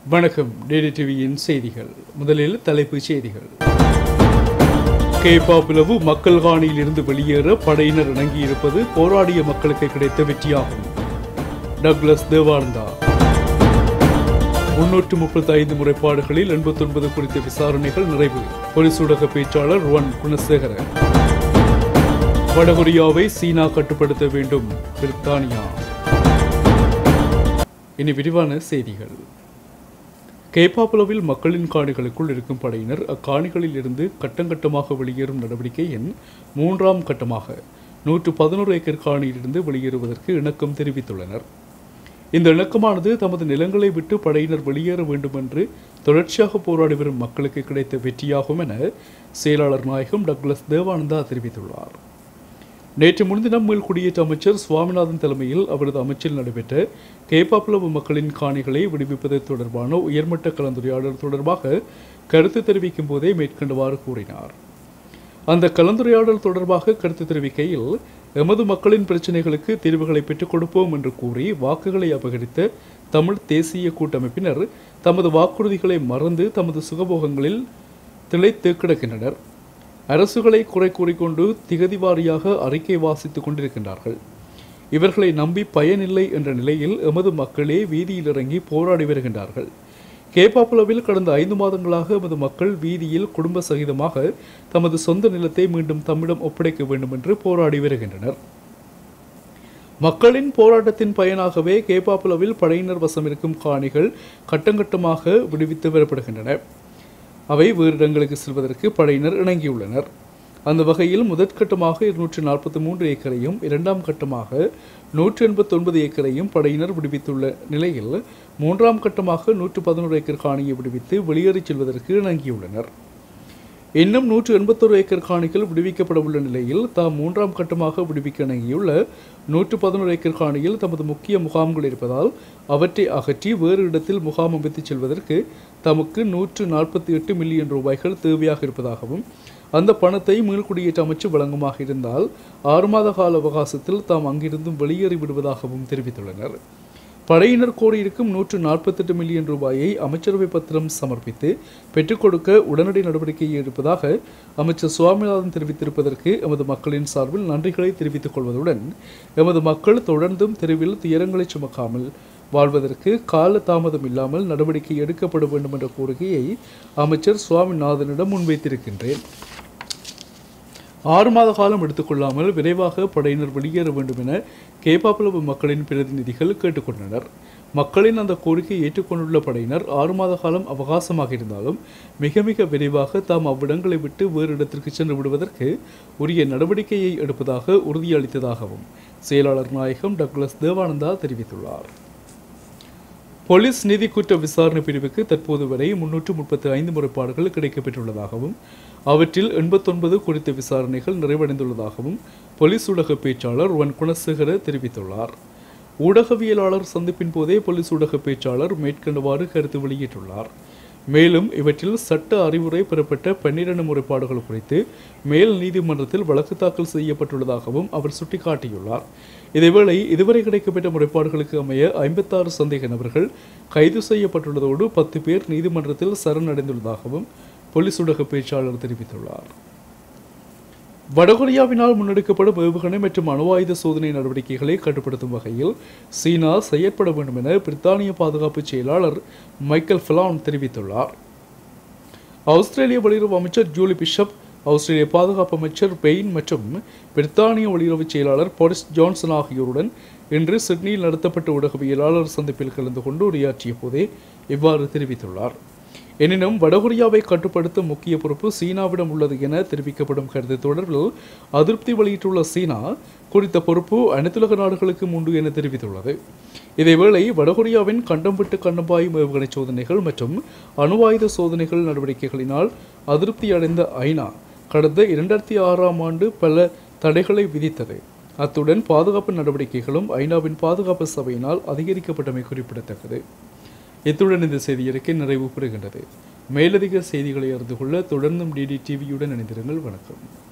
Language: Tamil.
வணக்கம் டிடி டிவியின் செய்திகள் முதலில் தலைப்புச் செய்திகள் கேப்பாப்பிலவு மக்கள் காணியில் இருந்து வெளியேற படையினர் இணங்கியிருப்பது போராடிய மக்களுக்கு கிடைத்த வெற்றியாகும் டக்ளஸ் தேவானந்தா முன்னூற்று முப்பத்தி ஐந்து முறைப்பாடுகளில் எண்பத்தொன்பது குறித்த விசாரணைகள் நிறைவு போலீஸ் ஊடக பேச்சாளர் ருவன் குணசேகர வடகொரியாவை சீனா கட்டுப்படுத்த வேண்டும் பிரித்தானியா இனி விரிவான செய்திகள் கேப்பாப்புலவில் மக்களின் காணிகளுக்குள் இருக்கும் படையினர் அக்காணிகளில் இருந்து கட்டங்கட்டமாக வெளியேறும் நடவடிக்கையின் மூன்றாம் கட்டமாக நூற்று பதினோரு ஏக்கர் காணியிலிருந்து வெளியேறுவதற்கு இணக்கம் தெரிவித்துள்ளனர் இந்த இணக்கமானது தமது நிலங்களை விட்டு படையினர் வெளியேற வேண்டும் என்று தொடர்ச்சியாக போராடி வரும் மக்களுக்கு கிடைத்த வெற்றியாகும் என செயலாளர் நாயகம் டக்ளஸ் தேவானந்தா தெரிவித்துள்ளார் நேற்று முன்தினம் மீள்குடியேற்ற அமைச்சர் சுவாமிநாதன் தலைமையில் அவரது அமைச்சில் நடைபெற்ற கேப்பாப்புலவு மக்களின் காணிகளை விடுவிப்பது தொடர்பான உயர்மட்ட கலந்துரையாடல் தொடர்பாக கருத்து தெரிவிக்கும் போதே மேற்கண்டவாறு கூறினார் அந்த கலந்துரையாடல் தொடர்பாக கருத்து தெரிவிக்கையில் எமது மக்களின் பிரச்சினைகளுக்கு தீர்வுகளை பெற்றுக் கொடுப்போம் என்று கூறி வாக்குகளை அபகரித்த தமிழ் தேசிய கூட்டமைப்பினர் தமது வாக்குறுதிகளை மறந்து தமது சுகபோகங்களில் திளைத்து கிடக்கின்றனர் அரசுகளை குறை கூறிக்கொண்டு திகதி வாரியாக அறிக்கை வாசித்துக் கொண்டிருக்கின்றார்கள் இவர்களை நம்பி பயனில்லை என்ற நிலையில் எமது மக்களே வீதியில் இறங்கி போராடி வருகின்றார்கள் கேப்பாப்புலவில் கடந்த ஐந்து மாதங்களாக எமது மக்கள் வீதியில் குடும்ப சகிதமாக தமது சொந்த நிலத்தை மீண்டும் தம்மிடம் ஒப்படைக்க வேண்டும் என்று போராடி வருகின்றனர் மக்களின் போராட்டத்தின் பயனாகவே கேப்பாப்புலவில் படையினர் வசம் இருக்கும் காணிகள் கட்டங்கட்டமாக விடுவித்து வரப்படுகின்றன அவை வேறு இடங்களுக்கு செல்வதற்கு படையினர் இணங்கியுள்ளனர் அந்த வகையில் முதற்கட்டமாக இருநூற்றி நாற்பத்தி மூன்று ஏக்கரையும் இரண்டாம் கட்டமாக நூற்றி எண்பத்தொன்பது ஏக்கரையும் படையினர் விடுவித்துள்ள நிலையில் மூன்றாம் கட்டமாக நூற்று பதினோரு ஏக்கர் காணியை விடுவித்து வெளியேறிச் செல்வதற்கு இணங்கியுள்ளனர் இன்னும் நூற்று எண்பத்தொரு ஏக்கர் காணிகள் விடுவிக்கப்பட உள்ள நிலையில் தாம் மூன்றாம் கட்டமாக விடுவிக்க இணங்கியுள்ள நூற்று பதினோரு ஏக்கர் காணியில் தமது முக்கிய முகாம்கள் இருப்பதால் அவற்றை அகற்றி வேறு இடத்தில் முகாம் அமைத்துச் செல்வதற்கு தமக்கு நூற்று நாற்பத்தி எட்டு மில்லியன் ரூபாய்கள் தேவையாக இருப்பதாகவும் அந்த பணத்தை மீள்குடியேற்ற அமைச்சு வழங்குமாக இருந்தால் ஆறு மாத கால அவகாசத்தில் தாம் அங்கிருந்தும் வெளியேறி விடுவதாகவும் தெரிவித்துள்ளனர் படையினர் கோரியிருக்கும் நூற்று நாற்பத்தெட்டு மில்லியன் ரூபாயை அமைச்சரவை பத்திரம் சமர்ப்பித்து பெற்றுக் கொடுக்க உடனடி நடவடிக்கையை எடுப்பதாக அமைச்சர் சுவாமிநாதன் தெரிவித்திருப்பதற்கு எமது மக்களின் சார்பில் நன்றிகளை தெரிவித்துக் கொள்வதுடன் எமது மக்கள் தொடர்ந்தும் தெருவில் துயரங்களை சுமக்காமல் வாழ்வதற்கு கால தாமதம் இல்லாமல் நடவடிக்கை எடுக்கப்பட வேண்டும் என்ற கோரிக்கையை அமைச்சர் சுவாமிநாதனிடம் முன்வைத்திருக்கின்றேன் ஆறு மாத காலம் எடுத்துக்கொள்ளாமல் விரைவாக படையினர் வெளியேற வேண்டும் என கேப்பாப்புலவு மக்களின் பிரதிநிதிகள் கேட்டுக்கொண்டனர் மக்களின் அந்த கோரிக்கையை ஏற்றுக்கொண்டுள்ள படையினர் ஆறு மாத காலம் அவகாசமாக இருந்தாலும் மிக மிக விரைவாக தாம் அவ்விடங்களை விட்டு வேறு இடத்திற்கு சென்று விடுவதற்கு உரிய நடவடிக்கையை எடுப்பதாக உறுதியளித்ததாகவும் செயலாளர் நாயகம் டக்ளஸ் தேவானந்தா தெரிவித்துள்ளார் போலீஸ் நிதி குற்ற விசாரணை பிரிவுக்கு தற்போது வரை முன்னூற்று முப்பத்தி ஐந்து முறைப்பாடுகள் கிடைக்கப்பெற்றுள்ளதாகவும் அவற்றில் எண்பத்தொன்பது குறித்த விசாரணைகள் நிறைவடைந்துள்ளதாகவும் போலீஸ் ஊடக பேச்சாளர் ஒன் குணசேகர தெரிவித்துள்ளார் ஊடகவியலாளர் சந்திப்பின் போதே போலீஸ் ஊடக பேச்சாளர் மேற்கண்டவாறு கருத்து வெளியிட்டுள்ளார் மேலும் இவற்றில் சட்ட அறிவுரை பெறப்பட்ட பன்னிரண்டு முறைப்பாடுகள் குறித்து மேல் நீதிமன்றத்தில் வழக்கு தாக்கல் செய்யப்பட்டுள்ளதாகவும் அவர் சுட்டிக்காட்டியுள்ளார் இதேவேளை இதுவரை கிடைக்கப்பட்ட முறைப்பாடுகளுக்கு அமைய ஐம்பத்தாறு சந்தேக நபர்கள் கைது செய்யப்பட்டுள்ளதோடு பத்து பேர் நீதிமன்றத்தில் சரணடைந்துள்ளதாகவும் போலீஸ் ஊடக பேச்சாளர் தெரிவித்துள்ளார் வடகொரியாவினால் முன்னெடுக்கப்படும் ஏவுகணை மற்றும் அணு ஆயுத சோதனை நடவடிக்கைகளை கட்டுப்படுத்தும் வகையில் சீனா செயற்பட வேண்டும் என பிரித்தானிய பாதுகாப்பு செயலாளர் மைக்கேல் ஃபெலான் தெரிவித்துள்ளார் ஆஸ்திரேலிய வெளியுறவு அமைச்சர் ஜூலி பிஷப் ஆஸ்திரேலிய பாதுகாப்பு அமைச்சர் பெயின் மற்றும் பிரித்தானிய வெளியுறவு செயலாளர் போரிஸ் ஜான்சன் ஆகியோருடன் இன்று சிட்னியில் நடத்தப்பட்ட ஊடகவியலாளர் சந்திப்பில் கலந்து கொண்டு உரையாற்றிய போதே இவ்வாறு தெரிவித்துள்ளார் எனினும் வடகொரியாவை கட்டுப்படுத்தும் முக்கிய பொறுப்பு சீனாவிடம் உள்ளது என தெரிவிக்கப்படும் கருத்து தொடர்பில் அதிருப்தி வெளியிட்டுள்ள சீனா குறித்த பொறுப்பு அனைத்துலக நாடுகளுக்கும் உண்டு என தெரிவித்துள்ளது இதேவேளை வடகொரியாவின் கண்டம் விட்டு கண்டம் பாயும் ஏவுகணை சோதனைகள் மற்றும் அணு ஆயுத சோதனைகள் நடவடிக்கைகளினால் அதிருப்தி அடைந்த ஐநா கடந்த இரண்டாயிரத்தி ஆறாம் ஆண்டு பல தடைகளை விதித்தது அத்துடன் பாதுகாப்பு நடவடிக்கைகளும் ஐநாவின் பாதுகாப்பு சபையினால் அதிகரிக்கப்பட்டமை குறிப்பிடத்தக்கது இத்துடன் இந்த செய்தியறிக்கை நிறைவு பெறுகின்றது மேலதிக செய்திகளை அறிந்து கொள்ள தொடர்ந்தும் டிடி டிவியுடன் இணைந்திருங்கள் வணக்கம்